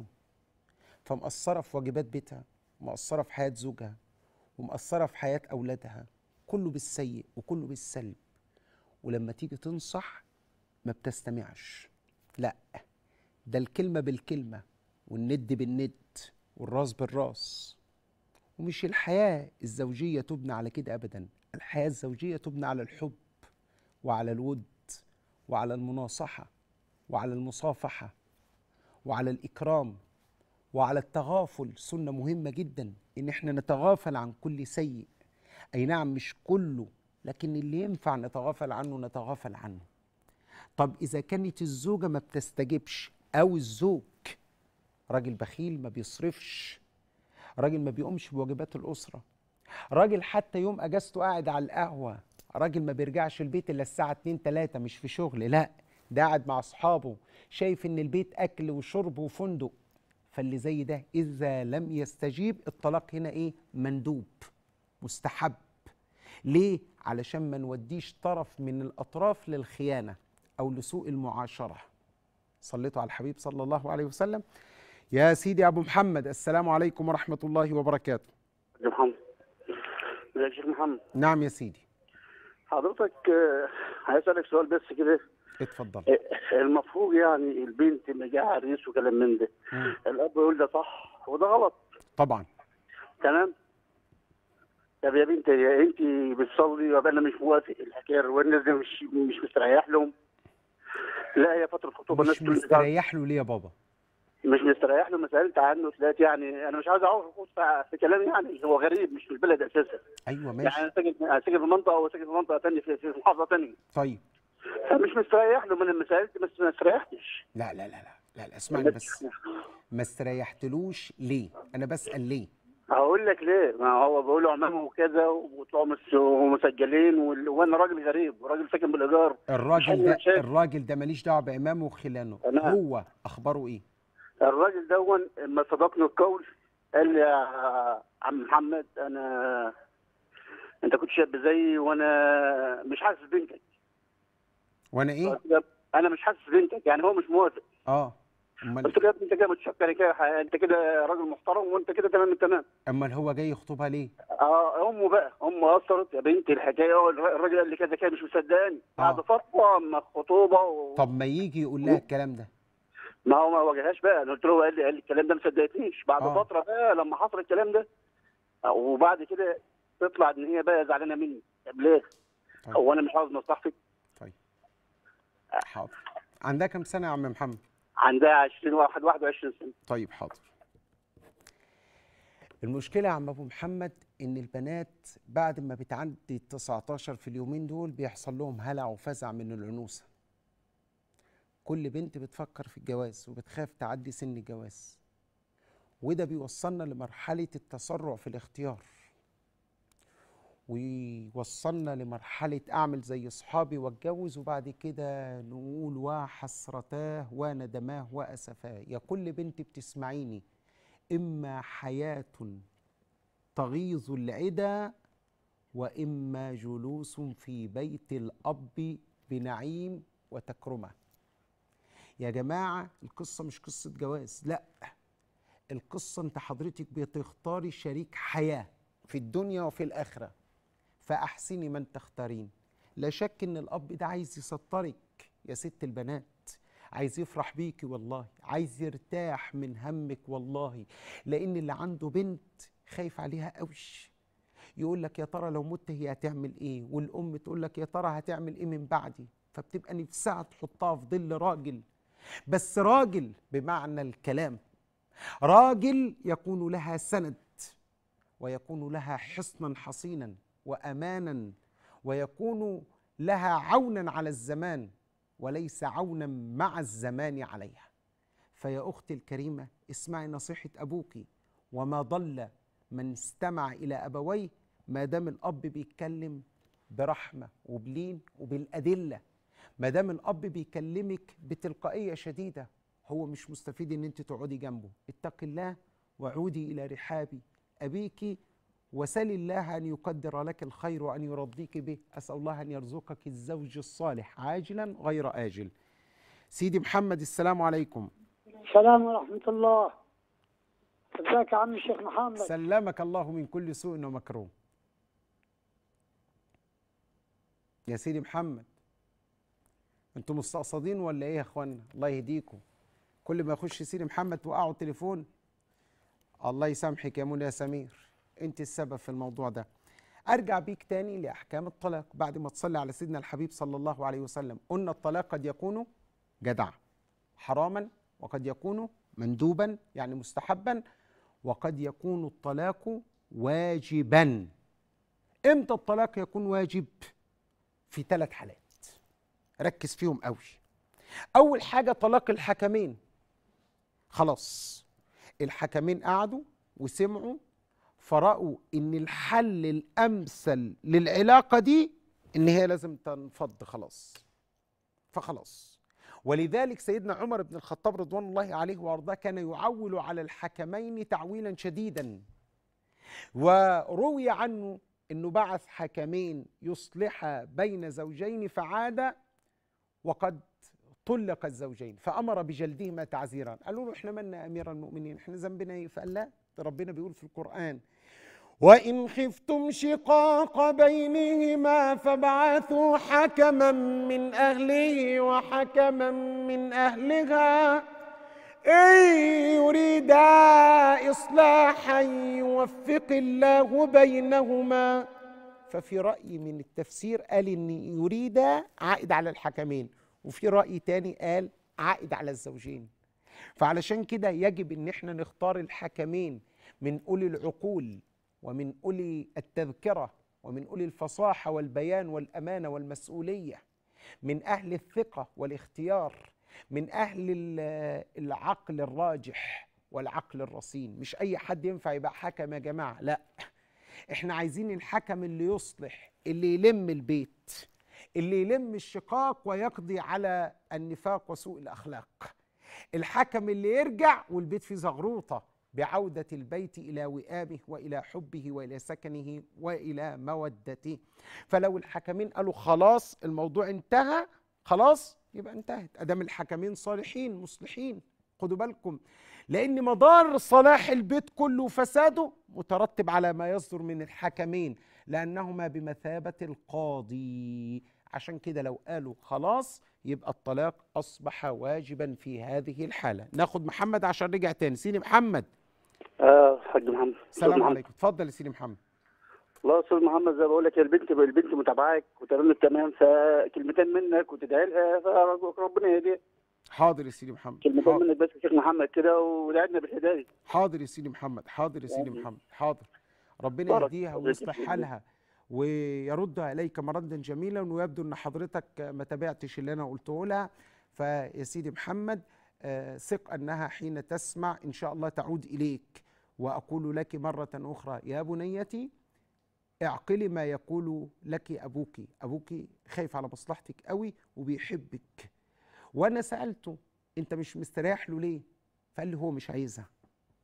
فمقصرة في واجبات بيتها مقصرة في حياة زوجها ومقصرة في حياة أولادها كله بالسيء وكله بالسلب ولما تيجي تنصح ما بتستمعش لا ده الكلمة بالكلمة والند بالند والراس بالراس ومش الحياة الزوجية تبنى على كده أبدا الحياة الزوجية تبنى على الحب وعلى الود وعلى المناصحة وعلى المصافحة وعلى الإكرام وعلى التغافل سنة مهمة جدا إن إحنا نتغافل عن كل سيء أي نعم مش كله لكن اللي ينفع نتغافل عنه نتغافل عنه طب إذا كانت الزوجة ما بتستجبش أو الزوج راجل بخيل ما بيصرفش راجل ما بيقومش بواجبات الأسرة راجل حتى يوم أجازته قاعد على القهوة راجل ما بيرجعش البيت إلا الساعة 2 3 مش في شغل لا ده قاعد مع أصحابه شايف إن البيت أكل وشرب وفندق فاللي زي ده إذا لم يستجيب الطلاق هنا إيه مندوب مستحب ليه؟ علشان ما نوديش طرف من الأطراف للخيانة أو لسوء المعاشرة صليتوا على الحبيب صلى الله عليه وسلم يا سيدي أبو محمد السلام عليكم ورحمة الله وبركاته
يا محمد ازيك يا شيخ محمد
نعم يا سيدي
حضرتك آه، عايز اسالك سؤال بس كده
اتفضل
آه، المفروض يعني البنت اللي جايه عريس وكلام من ده
مم.
الاب يقول ده صح وده غلط
طبعا
تمام طب يا بنت يا انت بتصلي ولا انا مش موافق الحكايه والناس دي مش مش مستريح لهم لا هي فتره خطوبه الناس
مش
تقول
مستريح له ليه يا بابا
مش مستريح له ما سالت عنه طلعت يعني انا مش عايز اعرف في في كلامي يعني هو غريب مش في البلد اساسا
أيوة
يعني
ماشي
انا ساكن أنا ساكن في منطقه وساكن في منطقه ثانيه في في محافظه ثانيه
طيب
فمش مستريح له من المسائل بس ما استريحتش
لا لا لا لا لا, لا اسمعني بس ما استريحتلوش ليه أنا بسأل ليه
هقول لك ليه ما هو بيقولوا عمامه وكذا وطلعوا مس- ومسجلين وال- وانا راجل غريب وراجل ساكن بالايجار
الراجل ده
شايف.
الراجل ده ماليش دعوة بإمامه وخلانه
تمام.
هو أخباره إيه
الراجل دون لما صدقني القول قال لي يا عم محمد انا انت كنت شاب زيي وانا مش حاسس بنتك
وأنا إيه
قلت له انا مش حاسس بنتك يعني هو مش موافق
آه أمال
قلت له يا ابني انت كده متشكر كده انت كده راجل محترم وانت كده تمام التمام
أمال هو جاي يخطبها ليه
اه امه بقى امه اثرت يا بنتي الحكايه هو الر- الراجل قال لي كذا كده مش مصدقاني بعد
آه.
فتره اما الخطوبه و...
طب ما يجي يقول لها الكلام ده
ما هو ما واجههاش بقى انا قلت له قال لي قال لي الكلام ده ما صدقتنيش بعد
آه.
فتره بقى لما حصل الكلام ده وبعد كده تطلع ان هي بقى زعلانه مني طب ليه؟
طيب.
هو انا مش عاوز مصلحتك
حاضر عندها كام سنة يا عم محمد
عندها 20 واحد 21 سنه
طيب حاضر المشكلة يا عم أبو محمد إن البنات بعد ما بتعدي ال 19 في اليومين دول بيحصل لهم هلع وفزع من الأنوثة كل بنت بتفكر في الجواز وبتخاف تعدي سن الجواز وده بيوصلنا لمرحلة التسرع في الاختيار ويوصلنا لمرحلة أعمل زي أصحابي وأتجوز وبعد كده نقول وحسرتاه وندماه وأسفاه يا كل بنت بتسمعيني إما حياة تغيظ العدا وإما جلوس في بيت الأب بنعيم وتكرمة يا جماعة القصة مش قصة جواز لا القصة انت حضرتك بتختاري شريك حياة في الدنيا وفي الآخرة فأحسني من تختارين لا شك ان الأب ده عايز يسطرك يا ست البنات عايز يفرح بيكي والله عايز يرتاح من همك والله لأن اللي عنده بنت خايف عليها قوي يقول لك يا ترى لو مت هي هتعمل ايه والام تقول لك يا ترى هتعمل ايه من بعدي فبتبقى نفسها تحطها في ظل راجل بس راجل بمعنى الكلام راجل يكون لها سند ويكون لها حصنا حصينا وامانا ويكون لها عونا على الزمان وليس عونا مع الزمان عليها فيا اختي الكريمه اسمعي نصيحه ابوك وما ضل من استمع الى ابويه ما دام الاب بيتكلم برحمه وبلين وبالادله ما دام الاب بيكلمك بتلقائيه شديده هو مش مستفيد ان انت تقعدي جنبه اتقي الله وعودي الى رحاب ابيك وسل الله ان يقدر لك الخير وان يرضيك به اسال الله ان يرزقك الزوج الصالح عاجلا غير اجل سيدي محمد السلام عليكم
السلام ورحمة الله ازيك يا عم الشيخ محمد
سلمك الله من كل سوء ومكروه يا سيدي محمد انتوا مستقصدين ولا ايه يا اخوانا الله يهديكم كل ما يخش سيدي محمد توقعوا التليفون الله يسامحك يا منى يا سمير انت السبب في الموضوع ده ارجع بيك تاني لاحكام الطلاق بعد ما تصلي على سيدنا الحبيب صلى الله عليه وسلم قلنا الطلاق قد يكون جدع حراما وقد يكون مندوبا يعني مستحبا وقد يكون الطلاق واجبا امتى الطلاق يكون واجب في ثلاث حالات ركز فيهم قوي اول حاجه طلاق الحكمين خلاص الحكمين قعدوا وسمعوا فرأوا ان الحل الامثل للعلاقه دي ان هي لازم تنفض خلاص فخلاص ولذلك سيدنا عمر بن الخطاب رضوان الله عليه وارضاه كان يعول على الحكمين تعويلا شديدا وروي عنه انه بعث حكمين يصلحا بين زوجين فعاد وقد طلق الزوجين فامر بجلدهما تعزيرا قالوا له احنا مالنا يا امير المؤمنين احنا ذنبنا ايه فقال لا ده ربنا بيقول في القران وان خفتم شقاق بينهما فابعثوا حكما من اهله وحكما من اهلها ان يريدا اصلاحا يوفق الله بينهما ففي راي من التفسير قال ان يريد عائد على الحكمين وفي راي تاني قال عائد على الزوجين فعلشان كده يجب ان احنا نختار الحكمين من اولي العقول ومن اولي التذكره ومن اولي الفصاحه والبيان والامانه والمسؤوليه من اهل الثقه والاختيار من اهل ال- العقل الراجح والعقل الرصين مش اي حد ينفع يبقى حكم يا جماعه لا احنا عايزين الحكم اللي يصلح اللي يلم البيت اللي يلم الشقاق ويقضي على النفاق وسوء الاخلاق الحكم اللي يرجع والبيت فيه زغروطه بعوده البيت الى وئامه والى حبه والى سكنه والى مودته فلو الحكمين قالوا خلاص الموضوع انتهى خلاص يبقى انتهت ادام الحكمين صالحين مصلحين خدوا بالكم لان مدار صلاح البيت كله وفساده مترتب على ما يصدر من الحكمين لانهما بمثابه القاضي عشان كده لو قالوا خلاص يبقى الطلاق اصبح واجبا في هذه الحاله ناخد محمد عشان رجع تاني سيدي محمد
اه حاج محمد
السلام
أستاذ محمد.
عليكم اتفضل يا سيدي محمد
والله يا استاذ محمد زي ما بقول لك البنت البنت متابعاك وتمام التمام فكلمتين منك وتدعي لها فربك ربنا يهديها
حاضر يا سيدي محمد
كلمتين
حاضر,
منك بس يا شيخ محمد كده ودعينا بالهدايه
حاضر يا سيدي محمد حاضر يا سيدي
يعني.
محمد حاضر ربنا
بارك
يهديها
حضرتك
ويصلح
فيك.
حالها ويردها اليك مردا جميلا ويبدو ان حضرتك ما تابعتش اللي انا قلته لها فيا سيدي محمد آه، ثق انها حين تسمع ان شاء الله تعود اليك واقول لك مره اخرى يا بنيتي اعقلي ما يقول لك ابوك ابوك خايف على مصلحتك قوي وبيحبك وانا سالته انت مش مستريح له ليه فقال لي هو مش عايزها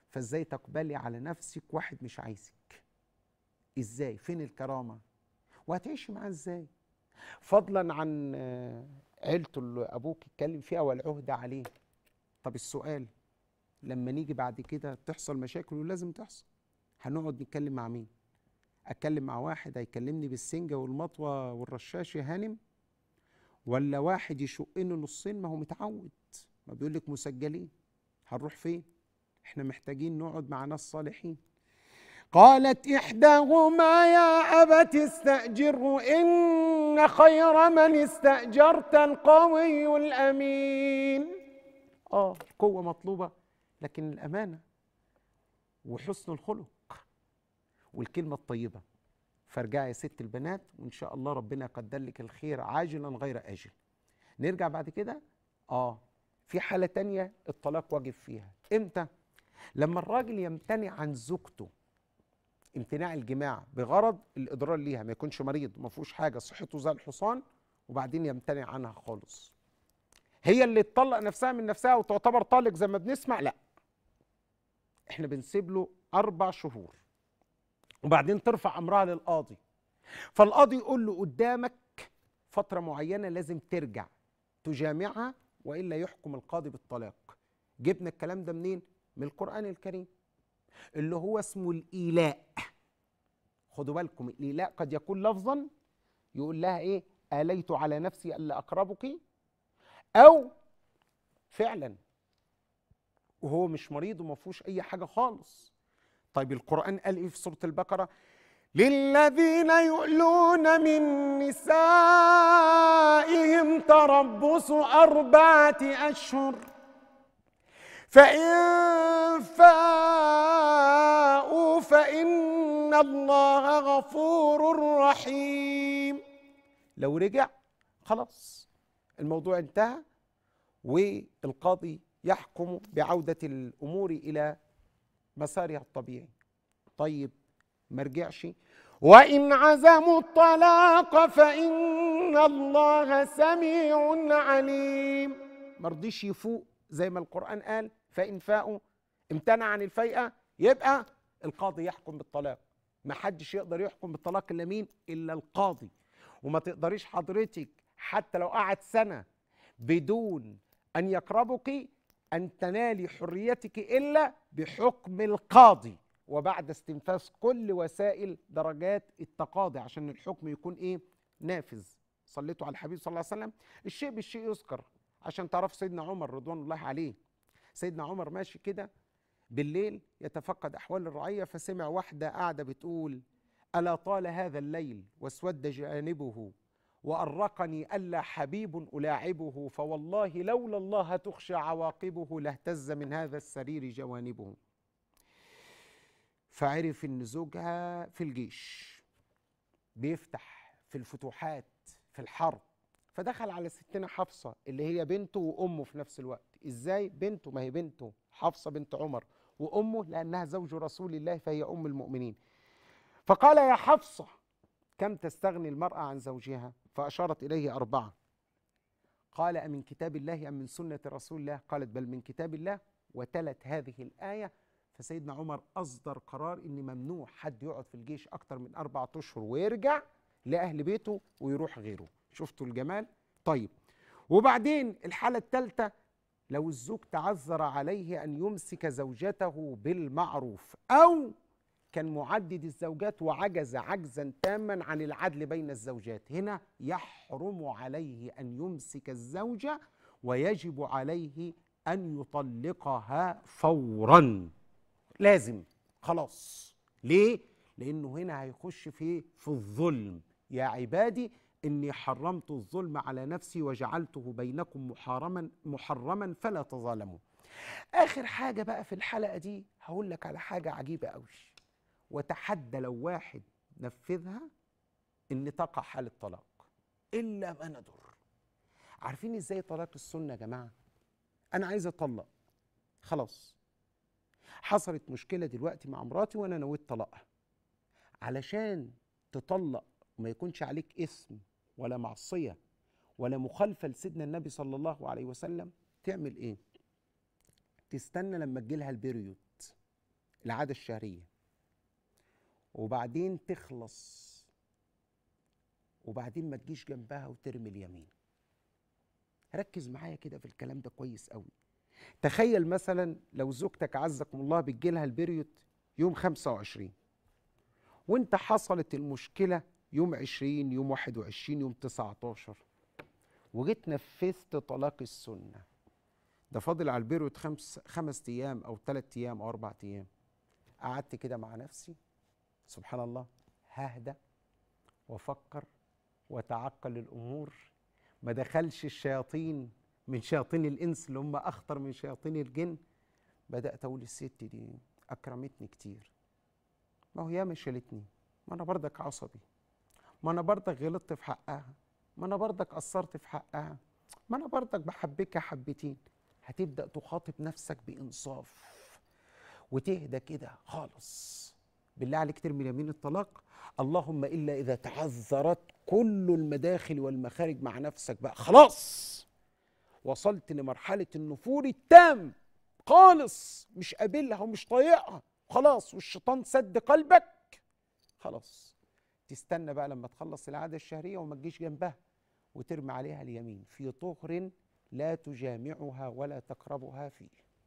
فازاي تقبلي على نفسك واحد مش عايزك ازاي فين الكرامه وهتعيشي معاه ازاي فضلا عن آه، عيلته اللي ابوك اتكلم فيها والعهده عليه طب السؤال لما نيجي بعد كده تحصل مشاكل ولازم تحصل هنقعد نتكلم مع مين اتكلم مع واحد هيكلمني بالسنجه والمطوه والرشاش يا هانم ولا واحد يشقني نصين ما هو متعود ما بيقول لك مسجلين هنروح فين احنا محتاجين نقعد مع ناس صالحين قالت إحداهما يا أبت استأجره إن خير من استأجرت القوي الأمين آه قوة مطلوبة لكن الأمانة وحسن الخلق والكلمة الطيبة فارجعي يا ست البنات وإن شاء الله ربنا يقدر لك الخير عاجلا غير آجل نرجع بعد كده آه في حالة تانية الطلاق واجب فيها إمتى؟ لما الراجل يمتنع عن زوجته امتناع الجماع بغرض الاضرار ليها ما يكونش مريض ما فيهوش حاجه صحته زي الحصان وبعدين يمتنع عنها خالص هي اللي تطلق نفسها من نفسها وتعتبر طالق زي ما بنسمع لا احنا بنسيب له اربع شهور وبعدين ترفع امرها للقاضي فالقاضي يقول له قدامك فتره معينه لازم ترجع تجامعها والا يحكم القاضي بالطلاق جبنا الكلام ده منين من القران الكريم اللي هو اسمه الإيلاء خدوا بالكم الإيلاء قد يكون لفظا يقول لها إيه آليت على نفسي ألا أقربك أو فعلا وهو مش مريض وما فيهوش أي حاجة خالص طيب القرآن قال إيه في سورة البقرة للذين يؤلون من نسائهم تربص أربعة أشهر فإن فاءوا فإن الله غفور رحيم لو رجع خلاص الموضوع انتهى والقاضي يحكم بعودة الأمور إلى مسارها الطبيعي طيب ما رجعش وإن عزموا الطلاق فإن الله سميع عليم مرضيش يفوق زي ما القرآن قال فإن فاءوا امتنع عن الفيئة يبقى القاضي يحكم بالطلاق ما حدش يقدر يحكم بالطلاق إلا مين إلا القاضي وما تقدريش حضرتك حتى لو قعد سنة بدون أن يقربك أن تنالي حريتك إلا بحكم القاضي وبعد استنفاذ كل وسائل درجات التقاضي عشان الحكم يكون إيه نافذ صليتوا على الحبيب صلى الله عليه وسلم الشيء بالشيء يذكر عشان تعرف سيدنا عمر رضوان الله عليه سيدنا عمر ماشي كده بالليل يتفقد احوال الرعيه فسمع واحده قاعده بتقول الا طال هذا الليل واسود جانبه وارقني الا حبيب الاعبه فوالله لولا الله تخشى عواقبه لاهتز من هذا السرير جوانبه فعرف ان زوجها في الجيش بيفتح في الفتوحات في الحرب فدخل على ستنا حفصة اللي هي بنته وأمه في نفس الوقت إزاي بنته ما هي بنته حفصة بنت عمر وأمه لأنها زوج رسول الله فهي أم المؤمنين فقال يا حفصة كم تستغني المرأة عن زوجها فأشارت إليه أربعة قال أمن كتاب الله أم من سنة رسول الله قالت بل من كتاب الله وتلت هذه الآية فسيدنا عمر أصدر قرار إن ممنوع حد يقعد في الجيش أكتر من أربعة أشهر ويرجع لأهل بيته ويروح غيره شفتوا الجمال طيب وبعدين الحالة الثالثة لو الزوج تعذر عليه أن يمسك زوجته بالمعروف أو كان معدد الزوجات وعجز عجزا تاما عن العدل بين الزوجات هنا يحرم عليه أن يمسك الزوجة ويجب عليه أن يطلقها فورا لازم خلاص ليه؟ لأنه هنا هيخش في في الظلم يا عبادي إني حرمت الظلم على نفسي وجعلته بينكم محرما محرما فلا تظالموا. آخر حاجة بقى في الحلقة دي هقول لك على حاجة عجيبة قوي وتحدى لو واحد نفذها إن تقع حالة طلاق إلا ما ندر. عارفين إزاي طلاق السنة يا جماعة؟ أنا عايز أطلق خلاص حصلت مشكلة دلوقتي مع مراتي وأنا نويت طلاقها علشان تطلق وما يكونش عليك اسم ولا معصية ولا مخالفة لسيدنا النبي صلى الله عليه وسلم تعمل ايه تستنى لما تجيلها البريود العاده الشهريه وبعدين تخلص وبعدين ما تجيش جنبها وترمي اليمين ركز معايا كده في الكلام ده كويس قوي تخيل مثلا لو زوجتك عزكم الله بتجيلها البريود يوم 25 وانت حصلت المشكله يوم 20 يوم 21 يوم 19 وجيت نفذت طلاق السنه ده فاضل على البريود خمس خمس ايام او ثلاث ايام او اربع ايام قعدت كده مع نفسي سبحان الله ههدى وافكر واتعقل الامور ما دخلش الشياطين من شياطين الانس اللي هم اخطر من شياطين الجن بدات اقول الست دي اكرمتني كتير ما هو ياما شالتني ما انا برضك عصبي ما انا برضك غلطت في حقها ما انا برضك قصرت في حقها ما انا برضك بحبكها حبتين هتبدا تخاطب نفسك بانصاف وتهدى كده خالص بالله عليك ترمي يمين الطلاق اللهم الا اذا تعذرت كل المداخل والمخارج مع نفسك بقى خلاص وصلت لمرحله النفور التام خالص مش قابلها ومش طايقها خلاص والشيطان سد قلبك خلاص تستنى بقى لما تخلص العاده الشهريه وما تجيش جنبها وترمي عليها اليمين في طهر لا تجامعها ولا تقربها فيه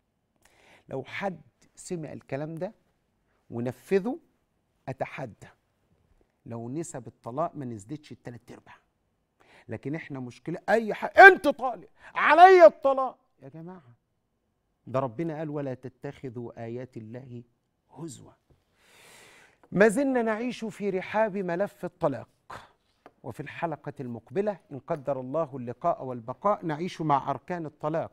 لو حد سمع الكلام ده ونفذه اتحدى لو نسب الطلاق ما نزلتش التلات ارباع لكن احنا مشكله اي حاجه انت طالق عليا الطلاق يا جماعه ده ربنا قال ولا تتخذوا ايات الله هزوا ما زلنا نعيش في رحاب ملف الطلاق وفي الحلقه المقبله ان قدر الله اللقاء والبقاء نعيش مع اركان الطلاق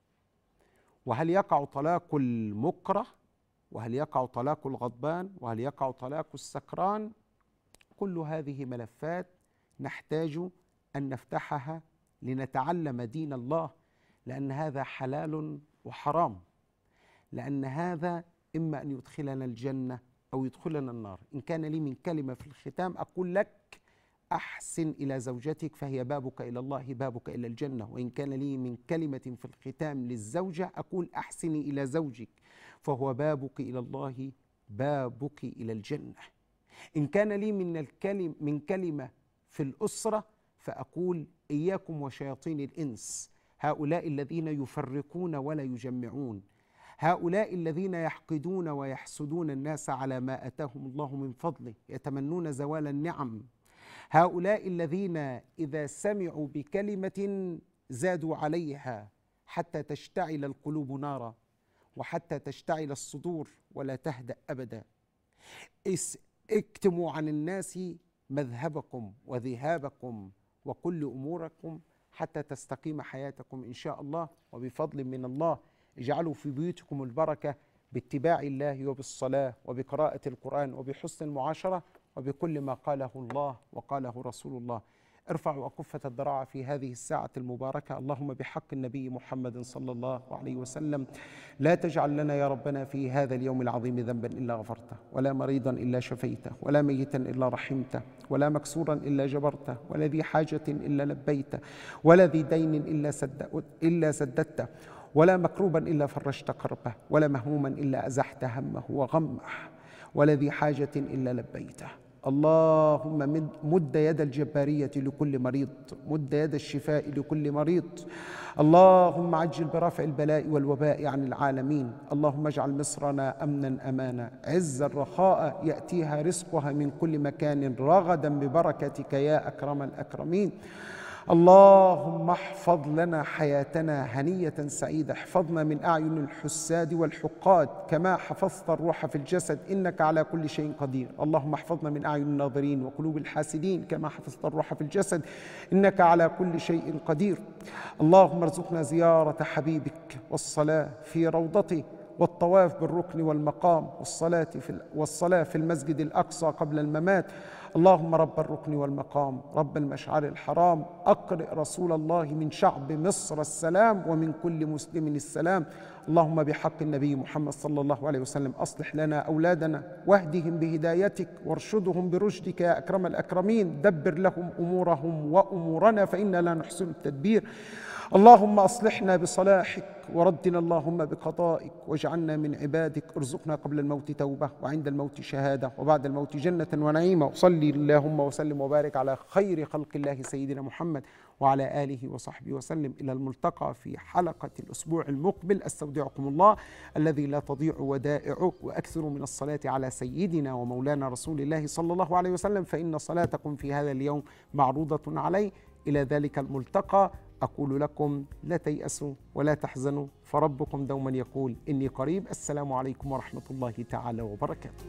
وهل يقع طلاق المكره وهل يقع طلاق الغضبان وهل يقع طلاق السكران كل هذه ملفات نحتاج ان نفتحها لنتعلم دين الله لان هذا حلال وحرام لان هذا اما ان يدخلنا الجنه او يدخلنا النار ان كان لي من كلمه في الختام اقول لك احسن الى زوجتك فهي بابك الى الله بابك الى الجنه وان كان لي من كلمه في الختام للزوجه اقول احسني الى زوجك فهو بابك الى الله بابك الى الجنه ان كان لي من الكلم من كلمه في الاسره فاقول اياكم وشياطين الانس هؤلاء الذين يفرقون ولا يجمعون هؤلاء الذين يحقدون ويحسدون الناس على ما اتاهم الله من فضله يتمنون زوال النعم هؤلاء الذين اذا سمعوا بكلمه زادوا عليها حتى تشتعل القلوب نارا وحتى تشتعل الصدور ولا تهدا ابدا اس- اكتموا عن الناس مذهبكم وذهابكم وكل اموركم حتى تستقيم حياتكم ان شاء الله وبفضل من الله اجعلوا في بيوتكم البركه باتباع الله وبالصلاه وبقراءه القران وبحسن المعاشره وبكل ما قاله الله وقاله رسول الله ارفعوا أكفة الضراعة في هذه الساعة المباركة اللهم بحق النبي محمد صلى الله عليه وسلم لا تجعل لنا يا ربنا في هذا اليوم العظيم ذنبا إلا غفرته ولا مريضا إلا شفيته ولا ميتا إلا رحمته ولا مكسورا إلا جبرته ولا ذي حاجة إلا لبيته ولا ذي دين إلا, سد إلا سددته ولا مكروبا إلا فرجت كربه ولا مهموما إلا أزحت همه وغمه ولا ذي حاجة إلا لبيته اللهم مد, مد يد الجبارية لكل مريض مد يد الشفاء لكل مريض اللهم عجل برفع البلاء والوباء عن العالمين اللهم اجعل مصرنا أمنا أمانا عز الرخاء يأتيها رزقها من كل مكان رغدا ببركتك يا أكرم الأكرمين اللهم احفظ لنا حياتنا هنية سعيدة احفظنا من أعين الحساد والحقاد كما حفظت الروح في الجسد إنك على كل شيء قدير اللهم احفظنا من أعين الناظرين وقلوب الحاسدين كما حفظت الروح في الجسد إنك على كل شيء قدير اللهم ارزقنا زيارة حبيبك والصلاة في روضته والطواف بالركن والمقام والصلاة في والصلاة في المسجد الأقصى قبل الممات اللهم رب الركن والمقام رب المشعر الحرام أقرئ رسول الله من شعب مصر السلام ومن كل مسلم السلام اللهم بحق النبي محمد صلى الله عليه وسلم أصلح لنا أولادنا واهدهم بهدايتك وارشدهم برشدك يا أكرم الأكرمين دبر لهم أمورهم وأمورنا فإنا لا نحسن التدبير اللهم اصلحنا بصلاحك وردنا اللهم بقضائك واجعلنا من عبادك ارزقنا قبل الموت توبه وعند الموت شهاده وبعد الموت جنه ونعيمه وصلي اللهم وسلم وبارك على خير خلق الله سيدنا محمد وعلى اله وصحبه وسلم الى الملتقى في حلقه الاسبوع المقبل استودعكم الله الذي لا تضيع ودائعه واكثروا من الصلاه على سيدنا ومولانا رسول الله صلى الله عليه وسلم فان صلاتكم في هذا اليوم معروضه عليه الى ذلك الملتقى اقول لكم لا تياسوا ولا تحزنوا فربكم دوما يقول اني قريب السلام عليكم ورحمه الله تعالى وبركاته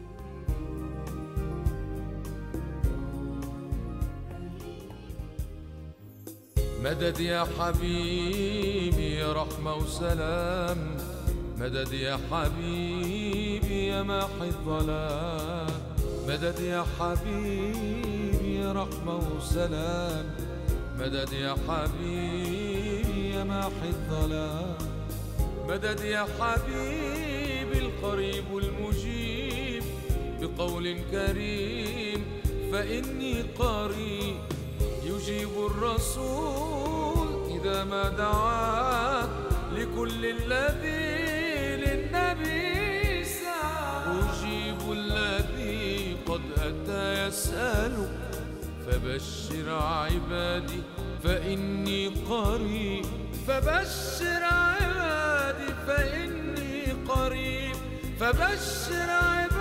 مدد يا حبيبي يا رحمة وسلام مدد يا حبيبي يا ماحي الظلام مدد يا حبيبي يا رحمة وسلام مدد يا حبيبي يا ماحي الظلام مدد يا حبيبي القريب المجيب بقول كريم فإني قريب يجيب الرسول إذا ما دعاه لكل الذي للنبي سعى أجيب الذي قد أتى يسأل فبشر عبادي فإني قريب فبشر عبادي فإني قريب فبشر عبادي